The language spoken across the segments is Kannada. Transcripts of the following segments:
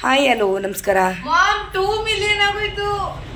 ಹಾಯ್ ಹಲೋ ನಮಸ್ಕಾರ ಮಾಮ್ ಟೂ ಮಿಲಿಯನ್ ಆಗೋಯ್ತು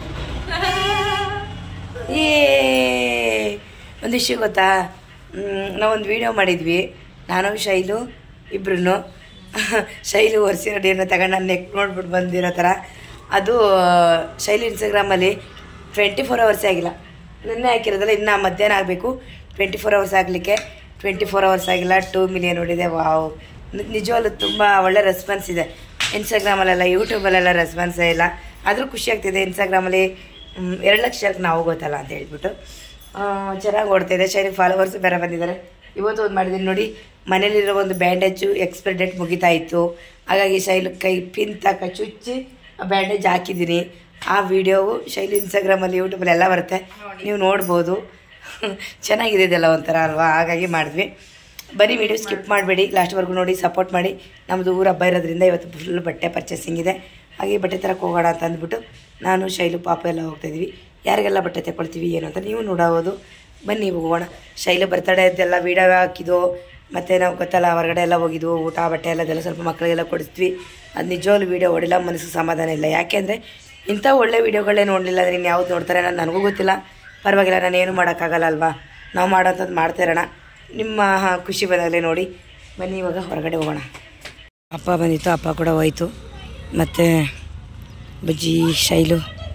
ಏ ಒಂದು ವಿಷಯ ಗೊತ್ತಾ ನಾವೊಂದು ವಿಡಿಯೋ ಮಾಡಿದ್ವಿ ನಾನು ಶೈಲು ಇಬ್ರು ಶೈಲು ಒರೆಸಿರೋದೇನೋ ತಗೊಂಡು ನಾನು ನೆಕ್ ನೋಡ್ಬಿಟ್ಟು ಬಂದಿರೋ ಥರ ಅದು ಶೈಲು ಇನ್ಸ್ಟಾಗ್ರಾಮಲ್ಲಿ ಟ್ವೆಂಟಿ ಫೋರ್ ಅವರ್ಸ್ ಆಗಿಲ್ಲ ನಿನ್ನೆ ಹಾಕಿರೋದಲ್ಲ ಇನ್ನು ಮಧ್ಯಾಹ್ನ ಆಗಬೇಕು ಟ್ವೆಂಟಿ ಫೋರ್ ಅವರ್ಸ್ ಆಗಲಿಕ್ಕೆ ಟ್ವೆಂಟಿ ಫೋರ್ ಅವರ್ಸ್ ಆಗಿಲ್ಲ ಟೂ ಮಿಲಿಯನ್ ನೋಡಿದೆ ವಾವ್ ನಿ- ನಿಜವಾಗ್ಲೂ ತುಂಬ ಒಳ್ಳೆ ರೆಸ್ಪಾನ್ಸ್ ಇದೆ ಇನ್ಸ್ಟಾಗ್ರಾಮಲ್ಲೆಲ್ಲ ಯೂಟ್ಯೂಬಲ್ಲೆಲ್ಲ ರೆಸ್ಪಾನ್ಸೇ ಇಲ್ಲ ಆದರೂ ಖುಷಿ ಆಗ್ತಿದೆ ಇನ್ಸ್ಟಾಗ್ರಾಮಲ್ಲಿ ಎರಡು ಲಕ್ಷ ಜನಕ್ಕೆ ನಾವು ಗೊತ್ತಲ್ಲ ಅಂತ ಹೇಳ್ಬಿಟ್ಟು ಚೆನ್ನಾಗಿ ಓಡ್ತಾಯಿದೆ ಶೈಲಿ ಫಾಲೋವರ್ಸ್ ಬೇರೆ ಬಂದಿದ್ದಾರೆ ಇವತ್ತು ಒಂದು ಮಾಡಿದ್ದೀನಿ ನೋಡಿ ಮನೇಲಿರೋ ಒಂದು ಬ್ಯಾಂಡೇಜು ಎಕ್ಸ್ಪೈರ್ ಡೇಟ್ ಮುಗಿತಾ ಇತ್ತು ಹಾಗಾಗಿ ಶೈಲು ಕೈ ಪಿನ್ ತಕ ಚುಚ್ಚಿ ಆ ಬ್ಯಾಂಡೇಜ್ ಹಾಕಿದ್ದೀನಿ ಆ ವಿಡಿಯೋವು ಶೈಲಿ ಇನ್ಸ್ಟಾಗ್ರಾಮಲ್ಲಿ ಯೂಟ್ಯೂಬಲ್ಲಿ ಎಲ್ಲ ಬರುತ್ತೆ ನೀವು ನೋಡ್ಬೋದು ಚೆನ್ನಾಗಿದೆ ಇದೆಲ್ಲ ಒಂಥರ ಅಲ್ವಾ ಹಾಗಾಗಿ ಮಾಡಿದ್ವಿ ಬರೀ ವಿಡಿಯೋ ಸ್ಕಿಪ್ ಮಾಡಬೇಡಿ ಲಾಸ್ಟ್ವರೆಗೂ ನೋಡಿ ಸಪೋರ್ಟ್ ಮಾಡಿ ನಮ್ಮದು ಊರ ಹಬ್ಬ ಇರೋದ್ರಿಂದ ಇವತ್ತು ಫುಲ್ ಬಟ್ಟೆ ಪರ್ಚೇಸಿಂಗ್ ಇದೆ ಹಾಗೆ ಬಟ್ಟೆ ತರಕ್ಕೆ ಹೋಗೋಣ ಅಂತ ಅಂದ್ಬಿಟ್ಟು ನಾನು ಶೈಲು ಪಾಪ ಎಲ್ಲ ಹೋಗ್ತಾಯಿದ್ವಿ ಯಾರಿಗೆಲ್ಲ ಬಟ್ಟೆ ತಗೊಳ್ತೀವಿ ಏನು ಅಂತ ನೀವು ನೋಡಬಹುದು ಬನ್ನಿ ಹೋಗೋಣ ಶೈಲು ಬರ್ತಡೇ ಇದೆಲ್ಲ ವೀಡಿಯೋ ಹಾಕಿದ್ದು ಮತ್ತು ನಾವು ಗೊತ್ತಲ್ಲ ಹೊರಗಡೆ ಎಲ್ಲ ಹೋಗಿದ್ವು ಊಟ ಬಟ್ಟೆ ಎಲ್ಲ ಅದೆಲ್ಲ ಸ್ವಲ್ಪ ಮಕ್ಕಳಿಗೆಲ್ಲ ಕೊಡಿಸ್ತೀವಿ ಅದು ನಿಜವಾಗ್ಲೂ ವೀಡಿಯೋ ಹೊಡಿಲ್ಲ ಮನಸ್ಸು ಸಮಾಧಾನ ಇಲ್ಲ ಯಾಕೆಂದರೆ ಇಂಥ ಒಳ್ಳೆ ವೀಡಿಯೋಗಳೇ ನೋಡಲಿಲ್ಲ ಅಂದರೆ ಇನ್ನು ಯಾವ್ದು ನೋಡ್ತಾರೆ ನಾನು ನನಗೂ ಗೊತ್ತಿಲ್ಲ ಪರವಾಗಿಲ್ಲ ನಾನು ಏನು ಮಾಡೋಕ್ಕಾಗಲ್ಲ ಅಲ್ವಾ ನಾವು ಮಾಡೋಂಥದ್ದು ಮಾಡ್ತಾ ಇರೋಣ ನಿಮ್ಮ ಹಾ, ಖುಷಿ ಬಂದಾಗಲೇ ನೋಡಿ ಬನ್ನಿ ಇವಾಗ ಹೊರಗಡೆ ಹೋಗೋಣ ಅಪ್ಪ ಬಂದಿತ್ತು ಅಪ್ಪ ಕೂಡ ಹೋಯ್ತು ಮತ್ತು ಬಜ್ಜಿ ಶೈಲು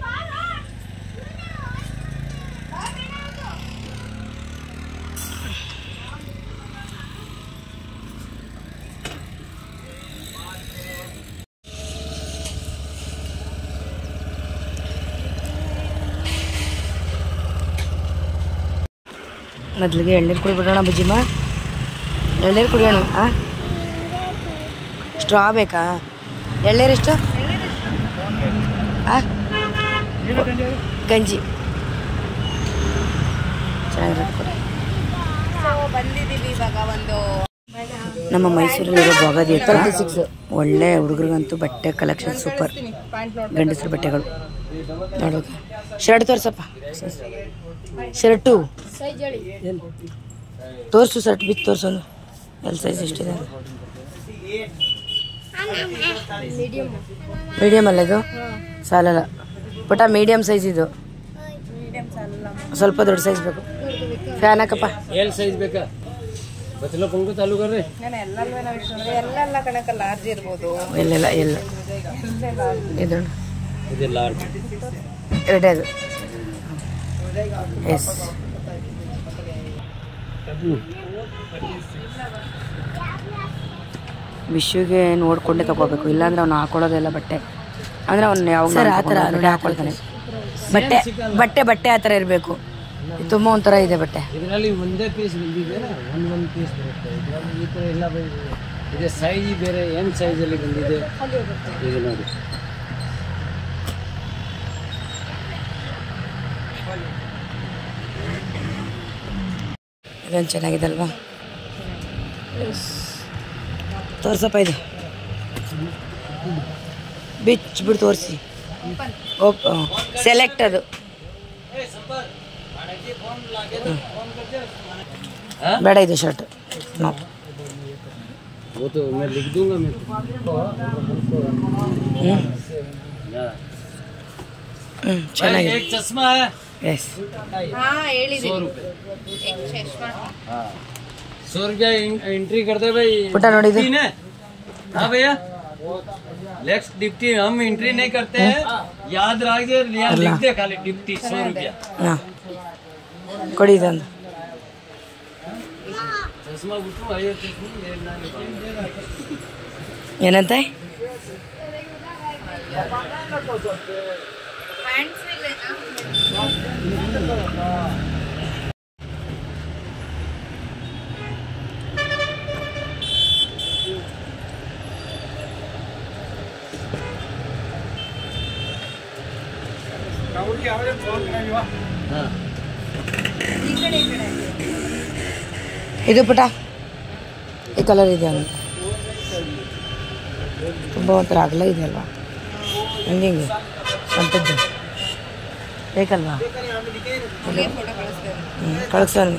ಮೊದಲಿಗೆ ಎಳ್ನೀರು ಕುಡಿಬಿಡೋಣ ಬಜ್ಜಿಮ್ಮ ಎಳ್ನೀರು ಕುಡಿಯೋಣ ಹಾಂ ಸ್ಟ್ರಾ ಬೇಕಾ ಎಳ್ನೀರು ಎಷ್ಟು ಆ? ಗಂಜಿ ಚೆನ್ನಾಗಿರುತ್ತೆ ಕೊಡಿ ಬಂದಿದೀವಿ ಇವಾಗ ಒಂದು ನಮ್ಮ ಮೈಸೂರಲ್ಲಿರೋ ಭೋಗದಿ ಹತ್ರ ಒಳ್ಳೆ ಹುಡುಗರಿಗಂತೂ ಬಟ್ಟೆ ಕಲೆಕ್ಷನ್ ಸೂಪರ್ ಪ್ಯಾಂಟ್ ನೋಡ್ ಗಂಡಸರ ಬಟ್ಟೆಗಳು ನೋಡೋಕೆ ಶರ್ಟ್ ತೋರ್ಸಪ್ಪ ಶರ್ಟು ತೋರಿಸು ಶರ್ಟ್ ಬಿತ್ತು ತೋರ್ಸೋನು ಎಲ್ಲಿ ಸೈಜ್ ಎಷ್ಟಿದೆ ಮೀಡಿಯಮ್ ಅಲ್ಲ ಇದು ಸಾಲಲ್ಲ ಪುಟ ಮೀಡಿಯಮ್ ಸೈಜ್ ಇದು ಸ್ವಲ್ಪ ದೊಡ್ಡ ಸೈಜ್ ಬೇಕು ಫ್ಯಾನ್ ಹಾಕಪ್ಪ ಎಲ್ ಸೈಜ್ ಬೇಕಾ ಬಚ್ಚಲ ಪಂಕು ಚಾಲು ಕರ್ರಿ ನಾನು ಎಲ್ಲಲ್ವೇ ನಾವು ಇಷ್ಟಂದ್ರೆ ಎಲ್ಲೆಲ್ಲ ಕಣಕ ಲಾರ್ಜ್ ಇರ್ಬೋದು ಎಲ್ಲೆಲ್ಲ ಎಲ್ಲ ಇದು ಇದು ಲಾರ್ಜ್ ಎರಡೇ ಅದು ಎಸ್ ವಿಶ್ವಗೆ ನೋಡ್ಕೊಂಡೇ ತಗೋಬೇಕು ಇಲ್ಲಾಂದ್ರೆ ಅವ್ನು ಹಾಕೊಳ್ಳೋದೆಲ್ಲ ಬಟ್ಟೆ ಅಂದ್ರೆ ಅವ್ನು ಯಾವಾಗ ಆ ಥರ ನೋಡಿ ಹಾಕೊಳ್ತಾನೆ ಬಟ್ಟೆ ಬಟ್ಟೆ ಬಟ್ಟೆ ಆ ಥರ ಇರಬೇಕು ತುಂಬ ಒಂಥರ ಇದೆ ಬಟ್ಟೆ ಇದರಲ್ಲಿ ಒಂದೇ ಪೀಸ್ ಬಂದಿದೆ ಒಂದ್ ಒಂದ್ ಪೀಸ್ ಬರುತ್ತೆ ಇದರಲ್ಲಿ ಈ ಥರ ಎಲ್ಲ ಬಂದಿದೆ ಇದೆ ಸೈಜ್ ಬೇರೆ ಏನು ಸೈಜಲ್ಲಿ ಬಂದಿದೆ ಇದು ನೋಡಿ ಇದೊಂದು ಚೆನ್ನಾಗಿದೆ ಅಲ್ವಾ ತೋರ್ಸಪ್ಪ ಇದು ಬಿಚ್ಬಿಟ್ಟು ತೋರಿಸಿ ಓಪ್ ಸೆಲೆಕ್ಟ್ ಅದು ಹ್ಮ್. ಬೇಡ ಇದು ಶರ್ಟ್ ನೋ वो तो मैं लिख दूंगा मैं ಹ್ಞೂ या। ಹ್ಞೂ ಚೆನ್ನಾಗಿದೆ एक चश्मा है ಎಸ್ ಹಾ ಹೇಳಿದೀನಿ सौ रुपये हाँ सौ रुपया एंट्री कर दे भाई पुटा नोड़ी दे। डिप्टी ने हाँ भैया लेक्स डिप्टी हम एंट्री नहीं करते हैं याद रखिए यहाँ लिख दे खाली डिप्टी सौ रुपया ಹಾಂ ಕೊಡಿ ಇದೊಂದು चश्मा बिल्कुल आइए चश्मा लेना ಏನಂತೆ हाँ ಇದು ಪುಟ ಈ ಕಲರ್ ಇದೆ ಅಂತ ತುಂಬ ಒಂಥರ ಅಗಲ ಇದೆ ಅಲ್ವಾ ಹಂಗೆ ಹಿಂಗೆ ಸ್ವಂತದ್ದು ಬೇಕಲ್ವಾ ಹ್ಞೂ ಕಳಿಸ್ತಾ ನನಗೆ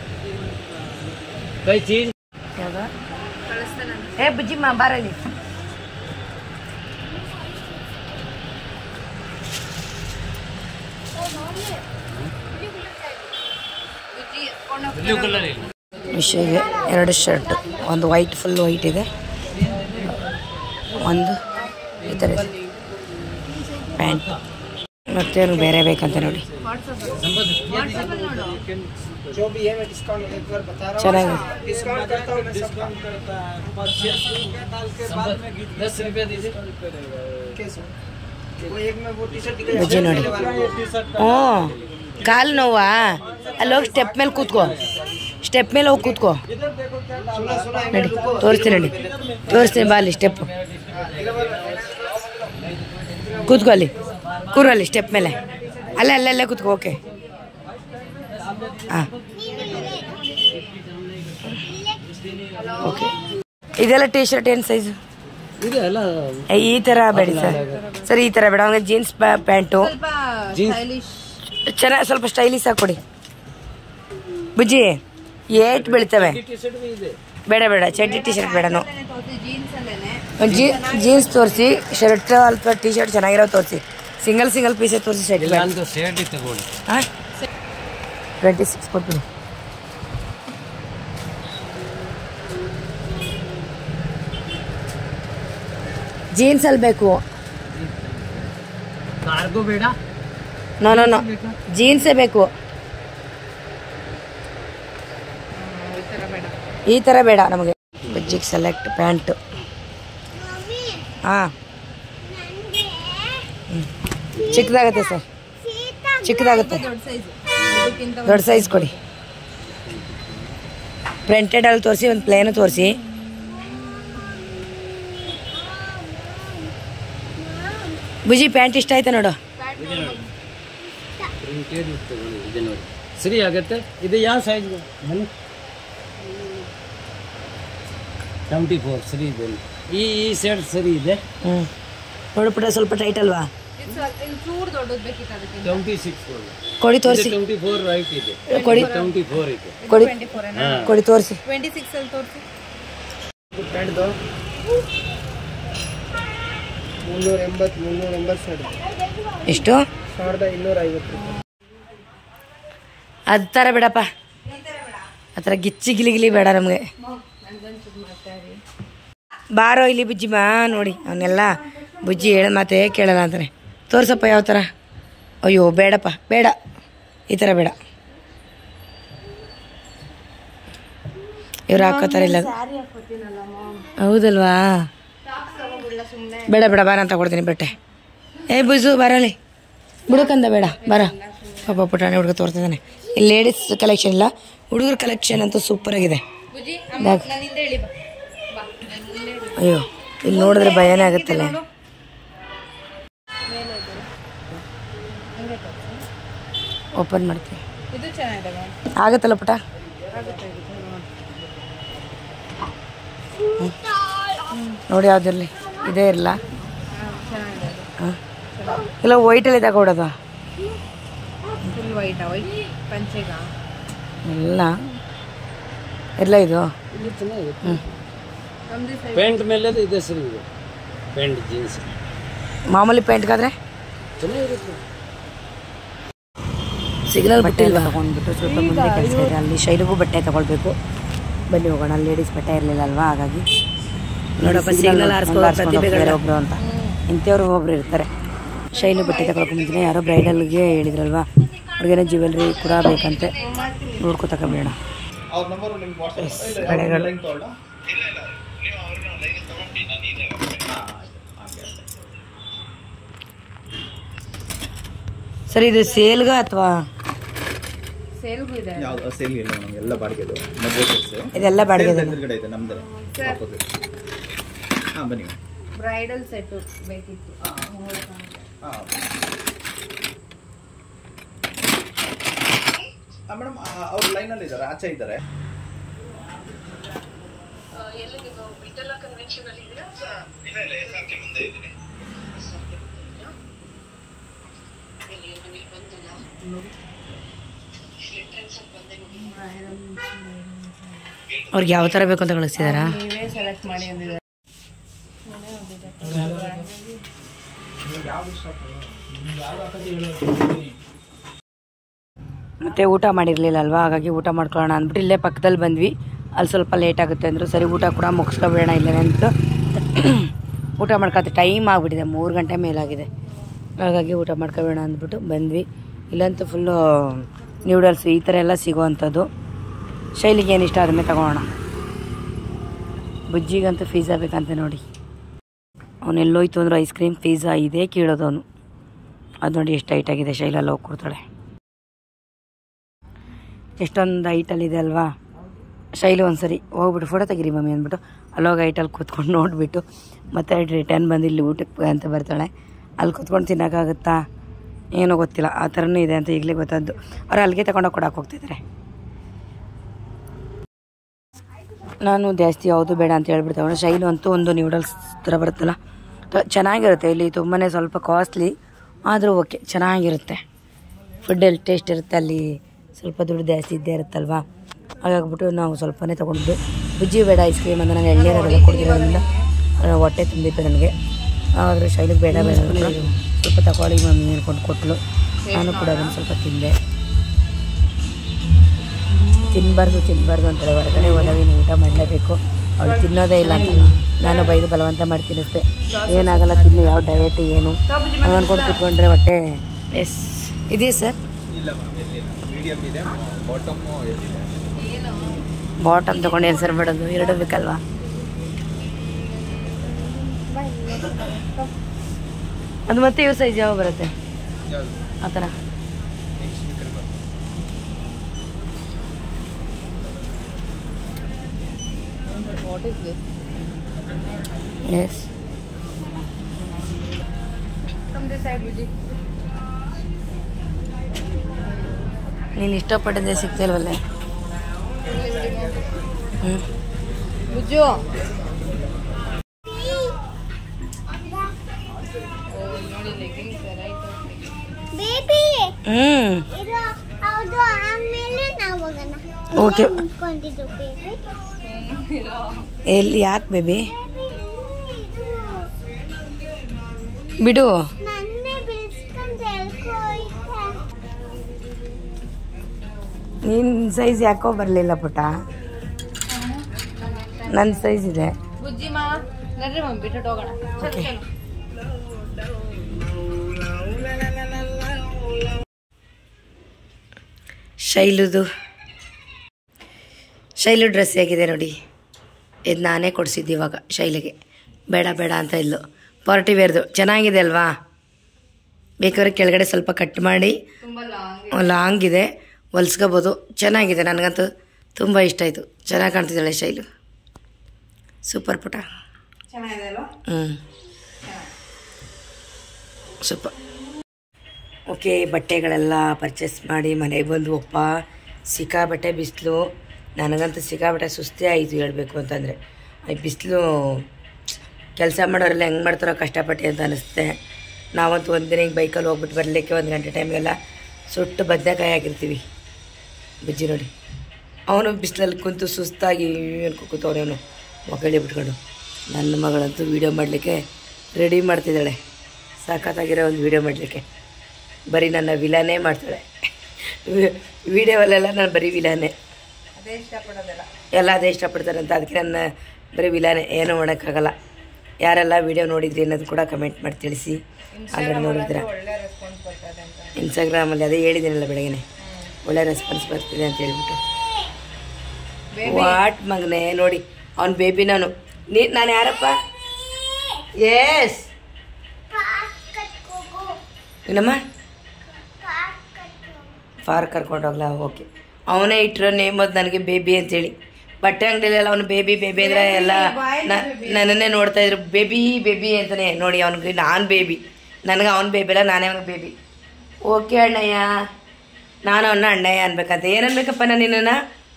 कोई चीज ಏ ಬುಜ್ಜಿಮ್ಮ ಬಾರಲ್ಲಿ ಬ್ಲೂ ಕಲರ್ ಇಲ್ಲ ವಿಷಯಗೆ ಎರಡು ಶರ್ಟ್ ಒಂದು ವೈಟ್ ಫುಲ್ ವೈಟ್ ಇದೆ ಒಂದು ಈ ಥರ ಇದೆ ಪ್ಯಾಂಟ್ ಮತ್ತೇನು ಬೇರೆ ಬೇಕಂತ ನೋಡಿ ಚೆನ್ನಾಗಿದೆ दस रुपया दीजिए ಬಜ್ಜಿ ನೋಡಿ ಹ್ಞೂ ಕಾಲು ನೋವಾ ಅಲ್ಲಿ ಹೋಗಿ ಸ್ಟೆಪ್ ಮೇಲೆ ಕೂತ್ಕೋ ಸ್ಟೆಪ್ ಮೇಲೆ ಹೋಗಿ ಕೂತ್ಕೋ ನಡಿ ತೋರಿಸ್ತೀನಿ ನಡಿ ತೋರಿಸ್ತೀನಿ ಬಾ ಅಲ್ಲಿ ಸ್ಟೆಪ್ ಕೂತ್ಕೋ ಅಲ್ಲಿ ಕೂರು ಅಲ್ಲಿ ಸ್ಟೆಪ್ ಮೇಲೆ ಅಲ್ಲೇ ಅಲ್ಲೇ ಅಲ್ಲೇ ಕೂತ್ಕೋ ಓಕೆ ಹಾಂ ಓಕೆ ಇದೆಲ್ಲ ಟೀ ಶರ್ಟ್ ಏನು ಸೈಜು ಇದೆ ಅಲ್ಲ ಈ ಥರ ಬೇಡಿ ಸರ್ ಸರ್ ಈ ಥರ ಬೇಡ ಅವನಿಗೆ ಜೀನ್ಸ್ ಪ್ಯಾಂಟು ಸ್ವಲ್ಪ ಸ್ಟೈಲಿಶ್ ಚೆನ್ನಾಗಿ ಸ್ವಲ್ಪ ಸ್ಟೈಲಿಶ್ ಆಗಿ ಕೊಡಿ ಬುಜ್ಜಿ ಏಟ್ ಬೀಳ್ತವೆ ಟಿ ಶರ್ಟ್ भी ಇದೆ ಬೇಡ ಬೇಡ ಚಡ್ಡಿ ಟಿ ಶರ್ಟ್ ಬೇಡನು ಜೀನ್ಸ್ ಅಲ್ಲೇನೆ ಜೀ ಜೀನ್ಸ್ ತೋರಿಸಿ ಶರ್ಟ್ ಅಥವಾ ಟಿ ಶರ್ಟ್ ಚೆನ್ನಾಗಿರೋ ತೋರಿಸಿ ಸಿಂಗಲ್ ಸಿಂಗಲ್ ಪೀಸೇ ತೋರಿಸಿ ಶರ್ಟ್ ಇಲ್ಲ ಬೇಡ ಅಂತ ಶರ್ಟ್ ತಗೊಳ್ಳಿ ಹಾಂ ಟ್ವೆಂಟಿ ಸಿಕ್ಸ್ ಕೊಟ್ಬಿಡಿ ಜೀನ್ಸ್ ಅಲ್ಲಿ ಬೇಕು ಕಾರ್ಗೋ ಬೇಡ ನೋ ನೋ ನೋ ಜೀನ್ಸೇ ಬೇಕು ಈ ಥರ ಬೇಡ ಈ ಥರ ಬೇಡ ನಮಗೆ ಬಜ್ಜಿಗೆ ಸೆಲೆಕ್ಟ್ ಪ್ಯಾಂಟ್ ಹಾಂ ಚಿಕ್ಕದಾಗತ್ತೆ ಸರ್ ಚಿಕ್ಕದಾಗುತ್ತೆ ದೊಡ್ಡ ಸೈಜ್ ಇದಕ್ಕಿಂತ ದೊಡ್ಡ ಸೈಜ್ ಕೊಡಿ ಪ್ರಿಂಟೆಡ್ ಅಲ್ಲಿ ತೋರಿಸಿ ಒಂದು ಪ್ಲೇನು ತೋರಿಸಿ ಬುಜಿ ಪ್ಯಾಂಟ್ ಇಷ್ಟ ಆಯ್ತಾ ನೋಡು ಪ್ರಿಂಟೆಡ್ ತಗೊಳ್ಳಿ ಇದೆ ನೋಡಿ ಸರಿ ಆಗತ್ತೆ ಇದು ಯಾವ ಸೈಜ್ ಬನ್ನಿ ಟ್ವೆಂಟಿ ಫೋರ್ ಸರಿ ಇದೆ ಈ ಈ ಶರ್ಟ್ ಸರಿ ಇದೆ ಹ್ಞೂ ನೋಡು ಪುಟ ಸ್ವಲ್ಪ ಟೈಟ್ ಅಲ್ವಾ ಇದು ಸ್ವಲ್ಪ ಇಲ್ಲಿ ಚೂರು ದೊಡ್ಡದು ಬೇಕಿತ್ತು ಅದಕ್ಕೆ ಟ್ವೆಂಟಿ ಸಿಕ್ಸ್ ಕೊಡಿ ತೋರಿಸಿ ಟ್ವೆಂಟಿ ಫೋರ್ ರೈಟ್ ಇದೆ ಕೊಡಿ ಟ್ವೆಂಟಿ ಫೋರ್ ಇದೆ ಕೊಡಿ ಟ್ವೆಂಟಿ ಫೋರ್ ಹಾ ಕೊಡಿ ತೋರಿಸಿ ಟ್ವೆಂಟಿ ಸಿಕ್ಸ್ ಅಲ್ಲಿ ತೋರಿಸಿ ಮುನ್ನೂರ ಎಂಬತ್ತು ಮುನ್ನೂರ ಎಂಬತ್ತು ಸಾವಿರ ಎಷ್ಟು ಸಾವಿರದ ಇನ್ನೂರ ಐವತ್ತು ರೂಪಾಯಿ ಅದು ಥರ ಬೇಡಪ್ಪ ಆ ಥರ ಗಿಚ್ಚಿ ಗಿಲಿ ಗಿಲಿ ಬೇಡ ನಮಗೆ ಬಾರೋ ಇಲ್ಲಿ ಬುಜ್ಜಿ ಮಾ ನೋಡಿ ಅವನ್ನೆಲ್ಲ ಬುಜ್ಜಿ ಹೇಳ ಮಾತೆ ಕೇಳಲ್ಲ ಅಂತಾನೆ ತೋರ್ಸಪ್ಪ ಯಾವ ಥರ ಅಯ್ಯೋ ಬೇಡಪ್ಪ ಬೇಡ ಈ ಥರ ಬೇಡ ಇವ್ರು ಹಾಕೋತಾರೆ ಇಲ್ಲ ಹೌದಲ್ವಾ ಬೇಡ ಬೇಡ ಬಾರ ಅಂತ ಕೊಡ್ತೀನಿ ಬಟ್ಟೆ ಏ ಬುಜು ಬರಲಿ ಬುಡಕಂದ ಬೇಡ ಬರ ಪಾಪ ಪುಟಾಣಿ ಹುಡುಗ ತೋರ್ತಿದ್ದಾನೆ ಇಲ್ಲಿ ಲೇಡೀಸ್ ಕಲೆಕ್ಷನ್ ಇಲ್ಲ ಹುಡುಗರ ಕಲೆಕ್ಷನ್ ಅಂತೂ ಸೂಪರ್ ಆಗಿದೆ ಬುಜ್ಜಿ ಅಮ್ಮ ನಾನು ಹಿಂದೆ ಹೇಳಿ ಬಾ ಬಾ ನಾನು ಹಿಂದೆ ಹೇಳಿ ಅಯ್ಯೋ ಇಲ್ಲಿ ನೋಡಿದ್ರೆ ಭಯನೇ ಆಗುತ್ತಲ್ಲ ಓಪನ್ ಮಾಡ್ತೀನಿ ಇದು ಚೆನ್ನಾಗಿದೆ ಮ್ಯಾಮ್ ಆಗುತ್ತಲ್ಲ ಪುಟ ನೋಡಿ ಯಾವ್ದಿರಲಿ ಇದೇ ಇರಲ್ಲ ಚೆನ್ನಾಗಿದೆ ಅದು ಇಲ್ಲ ವೈಟಲ್ಲಿ ತಗೊಡೋದು ಫುಲ್ ವೈಟ್ ವೈಟ್ ಪಂಚೆಗ ಇಲ್ಲ ಇಲ್ಲ ಇದು ಇಲ್ಲಿ ಚೆನ್ನಾಗಿದೆ ನಮ್ದು ಸೈಡ್ ಪ್ಯಾಂಟ್ ಮೇಲೆ ಇದೆ ಸರಿ ಇದೆ ಪ್ಯಾಂಟ್ ಜೀನ್ಸ್ ಮಾಮೂಲಿ ಪ್ಯಾಂಟ್ಗಾದ್ರೆ ಚೆನ್ನಾಗಿರುತ್ತೆ ಸಿಗ್ನಲ್ ಬಿಟ್ಟಿಲ್ವಾ ತಗೊಂಡ್ಬಿಟ್ಟು ಸ್ವಲ್ಪ ಮುಂದೆ ಕೆಲಸ ಇದೆ ಅಲ್ಲಿ ಶೈಲಿಗೂ ಬಟ್ಟೆ ತಗೊಳ್ಬೇಕು ಬನ್ನಿ ಹೋಗೋಣ ಅಲ್ಲಿ ಲೇಡೀಸ್ ಬಟ್ಟೆ ಇರಲಿಲ್ಲ ಅಲ್ವಾ ಹಾಗಾಗಿ ನೋಡಪ್ಪ ಸಿಗ್ನಲ್ ಪ್ರತಿಭೆಗಳು ಒಬ್ರು ಅಂತ ಇಂಥವ್ರು ಒಬ್ರು ಇರ್ತಾರೆ ಶೈಲು ಬಟ್ಟೆ ತಗೊಳಕ್ಕೆ ಮುಂಚೆ ಯಾರೋ ಬ್ರೈಡಲ್ಗೆ ಹೇಳಿದ್ರಲ್ವಾ ಅವ್ರಿಗೇನೋ ಜ್ಯುವೆಲ್ರಿ ಕೂಡ ಬೇಕಂತೆ ನೋಡ್ಕೊ ತಗೋಬೇಡ ಬಳೆಗಳು ಸರ್ ಇದು ಸೇಲ್ಗ ಅಥವಾ ಸೇಲ್ಗೂ ಇದೆ ಯಾವ್ದು ಸೇಲ್ ಇಲ್ಲ ನಮ್ಗೆ ಎಲ್ಲ ಬಾಡಿಗೆದು ಮದುವೆ ಸೆಟ್ಸ್ ಇದೆಲ್ಲ ಬಾಡಿಗೆ ಎದುರುಗಡೆ ಇದೆ ನಮ್ದೇ ಆಪೋಸಿಟ್ ಹಾಂ ಬನ್ನಿ ಬ್ರೈಡಲ್ ಸೆಟ್ ಬೇಕಿತ್ತು ಮೇಡಮ್ ಅವ್ರು ಲೈನಲ್ಲಿ ಇದ್ದಾರೆ ಆಚೆ ಇದ್ದಾರೆ ಅವ್ರಿಗೆ ಯಾವ ಥರ ಬೇಕು ಅಂತ ಕಳಿಸ್ತಿದಾರಾ ನೀವೇ ಸೆಲೆಕ್ಟ್ ಮಾಡಿ ಅಂದಿದ್ದಾರೆ ಮತ್ತು ಊಟ ಮಾಡಿರಲಿಲ್ಲ ಅಲ್ವಾ ಹಾಗಾಗಿ ಊಟ ಮಾಡ್ಕೊಳ್ಳೋಣ ಅಂದ್ಬಿಟ್ಟು ಇಲ್ಲೇ ಪಕ್ಕದಲ್ಲಿ ಬಂದ್ವಿ ಅಲ್ಲಿ ಸ್ವಲ್ಪ ಲೇಟ್ ಆಗುತ್ತೆ ಅಂದರು ಸರಿ ಊಟ ಕೂಡ ಮುಗಿಸ್ಕೊಬೇಡ ಇಲ್ಲೇ ಅಂದ್ಬಿಟ್ಟು ಊಟ ಮಾಡ್ಕೊತ ಟೈಮ್ ಆಗಿಬಿಟ್ಟಿದೆ ಮೂರು ಗಂಟೆ ಮೇಲಾಗಿದೆ ಹಾಗಾಗಿ ಊಟ ಮಾಡ್ಕೊಬೇಡ ಅಂದ್ಬಿಟ್ಟು ಬಂದ್ವಿ ಇಲ್ಲಂತೂ ಫುಲ್ಲು ನ್ಯೂಡಲ್ಸ್ ಈ ಥರ ಎಲ್ಲ ಸಿಗೋವಂಥದ್ದು ಶೈಲಿಗೆ ಏನು ಇಷ್ಟ ಅದನ್ನೇ ತಗೊಳ್ಳೋಣ ಬುಜ್ಜಿಗಂತೂ ಪಿಜ್ಜಾ ಬೇಕಂತೆ ನೋಡಿ ಅವನು ಎಲ್ಲೋಯ್ತು ಅಂದ್ರೆ ಐಸ್ ಕ್ರೀಮ್ ಪಿಜ್ಜಾ ಇದೇ ಕೇಳೋದು ಅವನು ಅದು ನೋಡಿ ಎಷ್ಟು ಹೈಟಾಗಿದೆ ಶೈಲಲ್ಲಿ ಹೋಗಿ ಕೊಡ್ತಾಳೆ ಎಷ್ಟೊಂದು ಹೈಟಲ್ಲಿದೆ ಅಲ್ವಾ ಶೈಲು ಒಂದ್ಸರಿ ಹೋಗ್ಬಿಟ್ಟು ಫೋಟೋ ತೆಗೀರಿ ಮಮ್ಮಿ ಅಂದ್ಬಿಟ್ಟು ಅಲ್ಲೋಗಿ ಹೈಟಲ್ಲಿ ಕೂತ್ಕೊಂಡು ನೋಡಿಬಿಟ್ಟು ಮತ್ತೆ ರಿಟರ್ನ್ ಬಂದು ಇಲ್ಲಿ ಊಟಕ್ಕೆ ಅಂತ ಬರ್ತಾಳೆ ಅಲ್ಲಿ ಕೂತ್ಕೊಂಡು ತಿನ್ನೋಕ್ಕಾಗುತ್ತಾ ಏನೋ ಗೊತ್ತಿಲ್ಲ ಆ ಥರನೂ ಇದೆ ಅಂತ ಈಗಲೇ ಗೊತ್ತದ್ದು ಅವ್ರು ಅಲ್ಲಿಗೆ ತಗೊಂಡೋಗಿ ಕೊಡಕ್ಕೆ ಹೋಗ್ತಿದ್ದಾರೆ ನಾನು ಜಾಸ್ತಿ ಯಾವುದು ಬೇಡ ಅಂತ ಹೇಳ್ಬಿಡ್ತೇವೆ ಶೈಲು ಅಂತೂ ಒಂದು ನ್ಯೂಡಲ್ಸ್ ಥರ ಬರುತ್ತಲ್ಲ ತ- ಚೆನ್ನಾಗಿರುತ್ತೆ ಇಲ್ಲಿ ತುಂಬಾ ಸ್ವಲ್ಪ ಕಾಸ್ಟ್ಲಿ ಆದರೂ ಓಕೆ ಚೆನ್ನಾಗಿರುತ್ತೆ ಫುಡ್ಡಲ್ಲಿ ಟೇಸ್ಟ್ ಇರುತ್ತೆ ಅಲ್ಲಿ ಸ್ವಲ್ಪ ದುಡ್ಡು ಜಾಸ್ತಿ ಇದ್ದೇ ಇರುತ್ತಲ್ವಾ ಹಾಗಾಗ್ಬಿಟ್ಟು ನಾವು ಸ್ವಲ್ಪನೇ ತೊಗೊಂಡಿದ್ದು ಬುಜ್ಜಿ ಬೇಡ ಐಸ್ ಕ್ರೀಮ್ ಅಂತ ನಾನು ಎಳ್ನೀರೆಲ್ಲ ಕೊಡ್ತಿರೋದ್ರಿಂದ ಆ, ಹೊಟ್ಟೆ ತುಂಬಿತ್ತು ನನಗೆ ಆದರೆ ಶೈಲಿಗೆ ಬೇಡ ಬೇಡ ಅಂದ್ರು. ಸ್ವಲ್ಪ ತಗೊಳ್ಳಿ ಮಮ್ಮಿ ಹೇಳ್ಕೊಂಡು ಕೊಟ್ಟಳು ನಾನು ಕೂಡ ಅದನ್ನು ಸ್ವಲ್ಪ ತಿಂದೆ ತಿನ್ನಬಾರ್ದು ತಿನ್ನಬಾರ್ದು ಅಂತಾರೆ ಹೊರಗಡೆ ಹೋದಾಗ ನೀನು ಊಟ ಮಾಡಲೇಬೇಕು ಅವಳು ತಿನ್ನೋದೇ ಇಲ್ಲ ಅಂತ ನಾನು ಬೈದು ಬಲವಂತ ಮಾಡಿ ತಿನ್ನಿಸ್ದೆ ಏನಾಗಲ್ಲ ತಿನ್ನು ಯಾವ ಡಯಟ್ ಏನು ಹಂಗ್ ಅನ್ಕೊಂಡು ಕುತ್ಕೊಂಡ್ರೆ ಹೊಟ್ಟೆ ಎಸ್ ಇದೆಯಾ ಸರ್ ಬಾಟಮ್ ತೊಗೊಂಡು ಏನು ಸರ್ ಬಿಡೋದು ಎರಡು ಬೇಕಲ್ವಾ ಅದು ಮತ್ತೆ ಇವ್ರ ಸೈಜ್ ಯಾವ ಬರುತ್ತೆ ಆ ಥರ what is this yes from this side Viji ನೀನು ಇಷ್ಟಪಟ್ಟಿದ್ದೆ ಸಿಗ್ತಿಲ್ವಲ್ಲ ಹ್ಞೂ ಬುಜ್ಜು ನೋಡಿ ಲೆಗ್ಗಿಂಗ್ಸ್ ರೈಟ್ ಬೇಬಿ ಹ್ಞೂ ಇದು ಹೌದು ಆಮೇಲೆ ನಾವು ಹೋಗೋಣ ಓಕೆ ನಿಂತ್ಕೊಂಡಿದ್ದು ಬೇಬಿ ಎಲ್ಲಿ ಯಾಕೆ ಬೇಬಿ ಇದು ಬಿಡು ನನ್ನೇ ಬಿಡಿಸ್ಕೊಂಡು ಹೇಳ್ಕೊಯ್ತಾ ನಿನ್ನ ಸೈಜ್ ಯಾಕೋ ಬರಲಿಲ್ಲ ಪುಟ ನನ್ನ ಸೈಜ್ ಇದೆ ಬುಜ್ಜಿ ಮಾವ ನಡ್ರಿ ಮಮ್ಮಿ ಬಿಟ್ಟು ಹೋಗೋಣ ಚಲ್ ಚಲ್ ಶೈಲುದು ಶೈಲು ಡ್ರೆಸ್ ಹೇಗಿದೆ ನೋಡಿ ಇದು ನಾನೇ ಕೊಡಿಸಿದ್ದು ಇವಾಗ ಶೈಲಿಗೆ ಬೇಡ ಬೇಡ ಅಂತ ಇದ್ಲು ಪಾರ್ಟಿ ವೇರ್ದು ಚೆನ್ನಾಗಿದೆ ಅಲ್ವಾ ಬೇಕಾದ್ರೆ ಕೆಳಗಡೆ ಸ್ವಲ್ಪ ಕಟ್ ಮಾಡಿ ತುಂಬಾ ಲಾಂಗ್ ಲಾಂಗ್ ಇದೆ ಹೊಲ್ಸ್ಕೋಬೋದು ಚೆನ್ನಾಗಿದೆ ನನಗಂತೂ ತುಂಬ ಇಷ್ಟ ಆಯಿತು ಚೆನ್ನಾಗಿ ಕಾಣ್ತಿದ್ದಾಳೆ ಶೈಲು ಸೂಪರ್ ಪುಟ ಚೆನ್ನಾಗಿದೆ ಅಲ್ವಾ ಹ್ಞೂ ಸೂಪರ್ ಓಕೆ ಬಟ್ಟೆಗಳೆಲ್ಲ ಪರ್ಚೇಸ್ ಮಾಡಿ ಮನೆಗೆ ಬಂದು ಒಪ್ಪ ಸಿಕ್ಕಾಬಟ್ಟೆ ಬಿಸಿಲು ನನಗಂತೂ ಸಿಕ್ಕಾಬಟ್ಟೆ ಸುಸ್ತೇ ಆಯಿತು ಹೇಳಬೇಕು ಅಂತಂದರೆ ಈ ಬಿಸಿಲು ಕೆಲಸ ಮಾಡೋರೆಲ್ಲ ಹೆಂಗೆ ಮಾಡ್ತಾರೋ ಕಷ್ಟಪಟ್ಟು ಅಂತ ಅನಿಸುತ್ತೆ ನಾವಂತೂ ಒಂದಿನ ಹಿಂಗೆ ಬೈಕಲ್ಲಿ ಹೋಗ್ಬಿಟ್ಟು ಬರಲಿಕ್ಕೆ ಒಂದು ಗಂಟೆ ಟೈಮ್ಗೆಲ್ಲ ಸುಟ್ಟು ಬದನೆಕಾಯಿ ಹಾಕಿರ್ತೀವಿ ಬುಜ್ಜಿ ನೋಡಿ ಅವನು ಬಿಸಿಲಲ್ಲಿ ಕುಂತು ಸುಸ್ತಾಗಿ ಅನ್ಕೊ ಕೂತವ್ರೆ ಅವನು ಮಕ್ಕಳಿ ಬಿಟ್ಕೊಂಡು ನನ್ನ ಮಗಳಂತೂ ವೀಡಿಯೋ ಮಾಡಲಿಕ್ಕೆ ರೆಡಿ ಮಾಡ್ತಿದ್ದಾಳೆ ಸಖತ್ತಾಗಿರೋ ಒಂದು ವೀಡಿಯೋ ಮಾಡಲಿಕ್ಕೆ ಬರೀ ನನ್ನ ವಿಲನೇ ಮಾಡ್ತಾಳೆ ವೀಡಿಯೋವಲ್ಲೆಲ್ಲ ನಾನು ಬರೀ ವಿಲಾನೇ ಅದೇ ಇಷ್ಟಪಡೋದಲ್ಲ ಎಲ್ಲ ಅದೇ ಇಷ್ಟಪಡ್ತಾರೆ ಅಂತ ಅದಕ್ಕೆ ನನ್ನ ಬರೀ ವಿಲಾನೇ ಏನೂ ಮಾಡೋಕ್ಕಾಗಲ್ಲ ಯಾರೆಲ್ಲ ವೀಡಿಯೋ ನೋಡಿದ್ರಿ ಅನ್ನೋದು ಕೂಡ ಕಮೆಂಟ್ ಮಾಡಿ ತಿಳಿಸಿ ಆಲ್ರೆಡಿ ನೋಡಿದ್ರ ಒಳ್ಳೆ ರೆಸ್ಪಾನ್ಸ್ ಬರ್ತದೆ ಅಂತ ಇನ್ಸ್ಟಾಗ್ರಾಮಲ್ಲಿ ಅದೇ ಹೇಳಿದ್ದೀನಲ್ಲ ಬೆಳಗ್ಗೆ ಒಳ್ಳೆ ರೆಸ್ಪಾನ್ಸ್ ಬರ್ತಿದೆ ಅಂತ ಹೇಳ್ಬಿಟ್ಟು ವಾಟ್ ಮಗನೇ ನೋಡಿ ಅವ್ನ ಬೇಬಿ ನಾನು ನೀ ನಾನು ಯಾರಪ್ಪ ಎಸ್ ಪಾರ್ಕ್ ಕಟ್ಕೋಗು ಏನಮ್ಮ ಪಾರ್ಕ್ ಕಟ್ಕೋಗು ಫಾರ್ ಕರ್ಕೊಂಡು ಹೋಗ್ಲಾ ಓಕೆ ಅವನೇ ಇಟ್ಟಿರೋ ನೇಮ್ ಅದು ನನಗೆ ಬೇಬಿ ಅಂತೇಳಿ ಬಟ್ಟೆ ಅಂಗಡಿಲೆಲ್ಲ ಅವನು ಬೇಬಿ ಬೇಬಿ ಅಂದರೆ ಎಲ್ಲ ನ- ನನ್ನನ್ನೇ ನೋಡ್ತಾ ಇದ್ರು ಬೇಬಿ ಬೇಬಿ ಅಂತಾನೆ ನೋಡಿ ಅವ್ನಿಗೆ ನಾನು ಬೇಬಿ ನನಗೆ ಅವ್ನ ಬೇಬಿ ಅಲ್ಲ ನಾನೇ ಅವ್ನಿಗೆ ಬೇಬಿ ಓಕೆ ಅಣ್ಣಯ್ಯ ನಾನು ಅವನ್ನ ಅಣ್ಣಯ್ಯ ಅನ್ಬೇಕಂತ ಏನನ್ಬೇಕಪ್ಪ ನಾನು ನಿನ್ನನ್ನ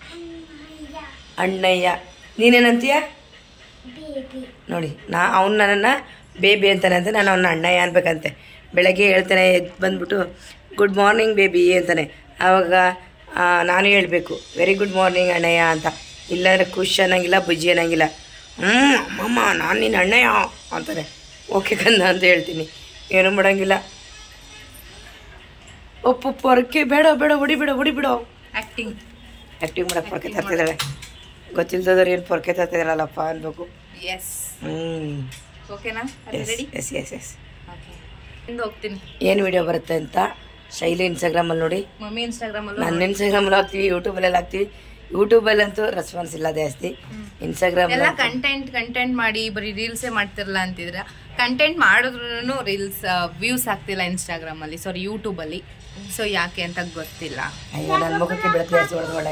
ಅಣ್ಣಯ್ಯ ನೀನೇನಂತೀಯ ಬೇಬಿ ನೋಡಿ ನಾ ಅವ್ನು ನನ್ನನ್ನು ಬೇಬಿ ಅಂತಾನೆ ಅಂತ ನಾನು ಅವನ್ನ ಅಣ್ಣಯ್ಯ ಅನ್ಬೇಕಂತೆ ಬೆಳಗ್ಗೆ ಹೇಳ್ತಾನೆ ಎದ್ದು ಬಂದ್ಬಿಟ್ಟು ಗುಡ್ ಮಾರ್ನಿಂಗ್ ಬೇಬಿ ಅಂತಾನೆ ಆವಾಗ ಆ, ನಾನು ಹೇಳಬೇಕು ವೆರಿ ಗುಡ್ ಮಾರ್ನಿಂಗ್ ಅಣ್ಣಯ್ಯ ಅಂತ ಇಲ್ಲಾಂದ್ರೆ ಖುಷಿ ಅನ್ನಂಗಿಲ್ಲ ಬುಜ್ಜಿ ಅನ್ನಂಗಿಲ್ಲ ಹ್ಞೂ ಅಮ್ಮಮ್ಮ ನಾನು ನಿನ್ನ ಅಣ್ಣಯ್ಯ ಅಂತಾನೆ ಓಕೆ ಕಂದ ಅಂತ ಹೇಳ್ತೀನಿ ಏನೂ ಮಾಡೋಂಗಿಲ್ಲ ಒಪ್ಪು ಪೊರಕೆ ಬೇಡ ಬೇಡ ಹೊಡಿ ಬಿಡ ಹೊಡಿ ಬಿಡು ಆಕ್ಟಿಂಗ್ ಆ್ಯಕ್ಟಿಂಗ್ ಮಾಡಕ್ಕೆ ಪೊರಕೆ ತರ್ತಿದ್ದಾಳೆ ಗೊತ್ತಿಲ್ದವ್ರು ಏನು ಪೊರಕೆ ತರ್ತಿದ್ರಲ್ಲಪ್ಪ ಅನ್ಬೇಕು ಎಸ್ ಹ್ಞೂ ಓಕೆನಾ yes ready yes yes yes okay ಇಂದ ಹೋಗ್ತೀನಿ ಏನು ವಿಡಿಯೋ ಬರುತ್ತೆ ಅಂತ ಶೈಲಿ ಇನ್ಸ್ಟಾಗ್ರಾಮಲ್ಲಿ ನೋಡಿ ಮಮ್ಮಿ ಇನ್ಸ್ಟಾಗ್ರಾಮಲ್ಲೂ ನನ್ನ ಇನ್ಸ್ಟಾಗ್ರಾಮಲ್ಲಿ ಹಾಕ್ತೀವಿ ಯೂಟ್ಯೂಬಲ್ಲಿ ಹಾಕ್ತೀವಿ ಯೂಟ್ಯೂಬಲ್ಲಂತೂ ರೆಸ್ಪಾನ್ಸ್ ಇಲ್ಲ ಜಾಸ್ತಿ ಇನ್ಸ್ಟಾಗ್ರಾಮ್ ಎಲ್ಲ ಕಂಟೆಂಟ್ ಕಂಟೆಂಟ್ ಮಾಡಿ ಬರೀ ರೀಲ್ಸೇ ಮಾಡ್ತಿರಲ್ಲ ಅಂತಿದ್ರ ಕಂಟೆಂಟ್ ಮಾಡಿದ್ರು ರೀಲ್ಸ್ ವ್ಯೂಸ್ ಆಗ್ತಿಲ್ಲ ಇನ್ಸ್ಟಾಗ್ರಾಮ್ ಅಲ್ಲಿ ಸಾರಿ ಯೂಟ್ಯೂಬ್ ಅಲ್ಲಿ ಸೊ ಯಾಕೆ ಅಂತ ಗೊತ್ತಿಲ್ಲ ಅಯ್ಯೋ ನನ್ನ ಮುಖಕ್ಕೆ ಬೆಳಕು ಜಾಸ್ತಿ ಹೊಡೆದೋಳೆ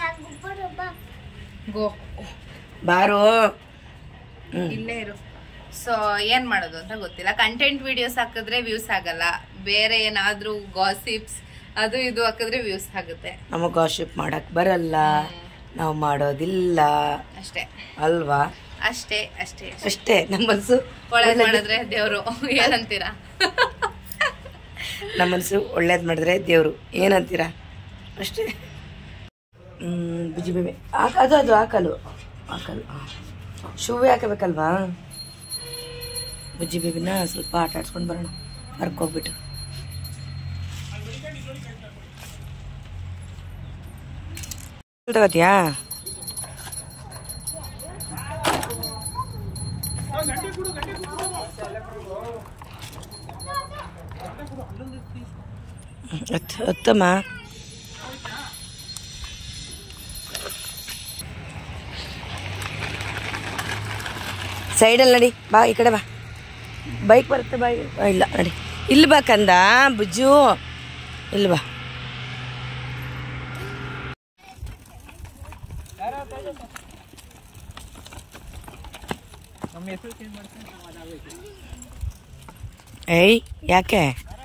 ಗೋ ಬಾರು ಹ್ಞೂ ಇಲ್ಲೇ ಇರು ಸೊ ಏನ್ ಮಾಡೋದು ಅಂತ ಗೊತ್ತಿಲ್ಲ ಕಂಟೆಂಟ್ ವಿಡಿಯೋಸ್ ಹಾಕಿದ್ರೆ ವ್ಯೂಸ್ ಆಗಲ್ಲ ಬೇರೆ ಏನಾದ್ರೂ ಗಾಸಿಪ್ಸ್ ಅದು ಇದು ಹಾಕಿದ್ರೆ ವ್ಯೂಸ್ ಆಗುತ್ತೆ ನಮಗೆ ಗಾಶಿಪ್ ಮಾಡಕ್ಕೆ ಬರಲ್ಲ ನಾವು ಮಾಡೋದಿಲ್ಲ ಅಷ್ಟೇ ಅಲ್ವಾ ಅಷ್ಟೇ ಅಷ್ಟೇ ಅಷ್ಟೇ ನಮ್ಮ ಮನಸ್ಸು ಒಳಗ್ ಮಾಡಿದ್ರೆ ದೇವ್ರು ಏನಂತೀರಾ ನಮ್ಮ ಮನಸ್ಸು ಒಳ್ಳೇದು ಮಾಡಿದ್ರೆ ದೇವರು ಏನಂತೀರಾ ಅಷ್ಟೇ ಹ್ಮ್, ಬುಜ್ಜಿ ಬೇಬಿ ಹಾಕ ಅದು ಅದು ಹಾಕಲು ಹಾಕಲು ಶೂವೇ ಹಾಕಬೇಕಲ್ವಾ ಬುಜ್ಜಿ ಬೇಬಿನ ಸ್ವಲ್ಪ ಆಟ ಆಡ್ಸ್ಕೊಂಡು ಬರೋಣ ಪಾರ್ಕ್ ಹೋಗ್ಬಿಟ್ಟು ತಗೋತೀಯಾ ಹತ್ತು ಹತ್ತಮ್ಮ ಸೈಡಲ್ಲಿ ನಡಿ ಬಾ ಈ ಕಡೆ ಬಾ ಬೈಕ್ ಬರುತ್ತೆ ಬಾ ಇಲ್ಲಿ. ಆ, ಇಲ್ಲ ನಡಿ ಇಲ್ಲಿ ಬಾ ಕಂದ ಬುಜ್ಜು ಇಲ್ಲಿ ಬಾ ಏಯ್ ಯಾಕೆ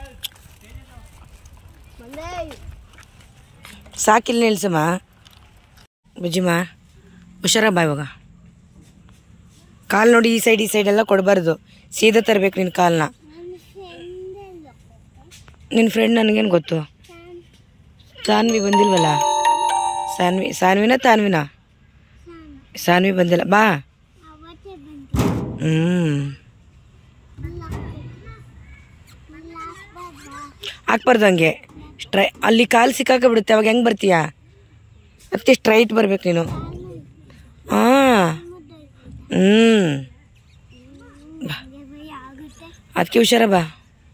ಸಾಕಿಲ್ಲ ನಿಲ್ಸಮ್ಮ ಬುಜ್ಜಿಮ್ಮ ಹುಷಾರ ಬಾ ಇವಾಗ ಕಾಲು ನೋಡಿ ಈ ಸೈಡ್ ಈ ಸೈಡ್ ಎಲ್ಲ ಕೊಡಬಾರ್ದು ಸೀದಾ ತರಬೇಕು ನಿನ್ನ ಕಾಲನ್ನ ನಿನ್ನ ಫ್ರೆಂಡ್ ನನಗೇನು ಗೊತ್ತು ಸಾನ್ವಿ ಬಂದಿಲ್ವಲ್ಲ ಸಾನ್ವಿ ಸಾನ್ವಿನ ತಾನ್ವಿನ ಸಾನ್ವಿ ಬಂದಿಲ್ಲ ಬಾ ಹ್ಞೂ ಹಾಕ್ಬಾರ್ದು ಹಂಗೆ ಸ್ಟ್ರೈ ಅಲ್ಲಿ ಕಾಲು ಸಿಕ್ಕಾಕ ಬಿಡುತ್ತೆ ಅವಾಗ ಹೆಂಗೆ ಬರ್ತೀಯಾ ಮತ್ತೆ ಸ್ಟ್ರೈಟ್ ಬರ್ಬೇಕು ನೀನು ಹಾಂ ಹ್ಞೂ ಅದಕ್ಕೆ ಹುಷಾರ ಬಾ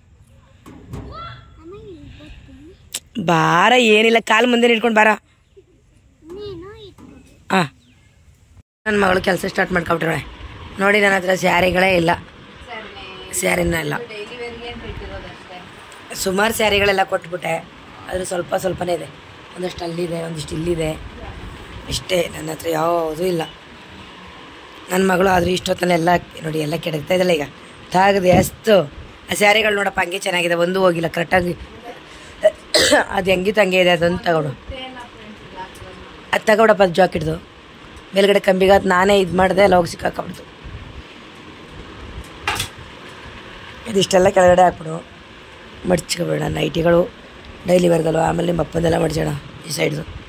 ಬಾರ ಏನಿಲ್ಲ ಕಾಲು ಮುಂದೆ ಇಟ್ಕೊಂಡು ಬಾರ ಹಾಂ ನನ್ನ ಮಗಳು ಕೆಲಸ ಸ್ಟಾರ್ಟ್ ಮಾಡ್ಕೊಬಿಟ್ರೆ ನೋಡಿ ನನ್ನ ಹತ್ರ ಸ್ಯಾರಿಗಳೇ ಇಲ್ಲ ಸ್ಯಾರಿನ ಇಲ್ಲ ಡೈಲಿ ವೇರ್ಗೆ ಅಂತ ಇಟ್ಟಿರೋದಷ್ಟೇ ಸುಮಾರು ಸ್ಯಾರಿಗಳೆಲ್ಲ ಕೊಟ್ಬಿಟ್ಟೆ ಆದರೆ ಸ್ವಲ್ಪ ಸ್ವಲ್ಪನೇ ಇದೆ ಒಂದಷ್ಟು ಅಲ್ಲಿದೆ ಒಂದಿಷ್ಟು ಇಲ್ಲಿದೆ ಇಷ್ಟೇ ನನ್ನ ಹತ್ರ ಯಾವುದೂ ಇಲ್ಲ ನನ್ನ ಮಗಳು ಆದರೂ ಇಷ್ಟೊತ್ತಲ್ಲಿ ಎಲ್ಲ ನೋಡಿ ಎಲ್ಲ ಕೆಡಗ್ತಾ ಇದಲ್ಲ ಈಗ ತಾಗದೆ ಅಷ್ಟು ಆ ಸ್ಯಾರಿಗಳು ನೋಡಪ್ಪ ಹಂಗೆ ಚೆನ್ನಾಗಿದೆ ಒಂದು ಹೋಗಿಲ್ಲ ಕರೆಕ್ಟಾಗಿ ಅದು ಹೆಂಗಿತ್ತು ಹಂಗೆ ಇದೆ ಅದೊಂದು ತಗೊಡು ಅದು ತಗೊಡಪ್ಪ ಅದು ಜಾಕೆಟ್ದು ಮೇಲ್ಗಡೆ ಕಂಬಿಗೆ ಅದು ನಾನೇ ಇದು ಮಾಡಿದೆ ಎಲ್ಲ ಹೋಗಿ ಸಿಕ್ಕಾಕೊಬಿಡ್ತು ಇದಿಷ್ಟೆಲ್ಲ ಕೆಳಗಡೆ ಹಾಕ್ಬಿಡು ಮಡ್ಚ್ಕೊಬೇಡ ನೈಟಿಗಳು ಡೈಲಿ ವರ್ಗಲ್ವ ಆಮೇಲೆ ನಿಮ್ಮ ಅಪ್ಪಂದೆಲ್ಲ ಮಡ್ಚೋಣ ಈ ಸೈಡ್ದು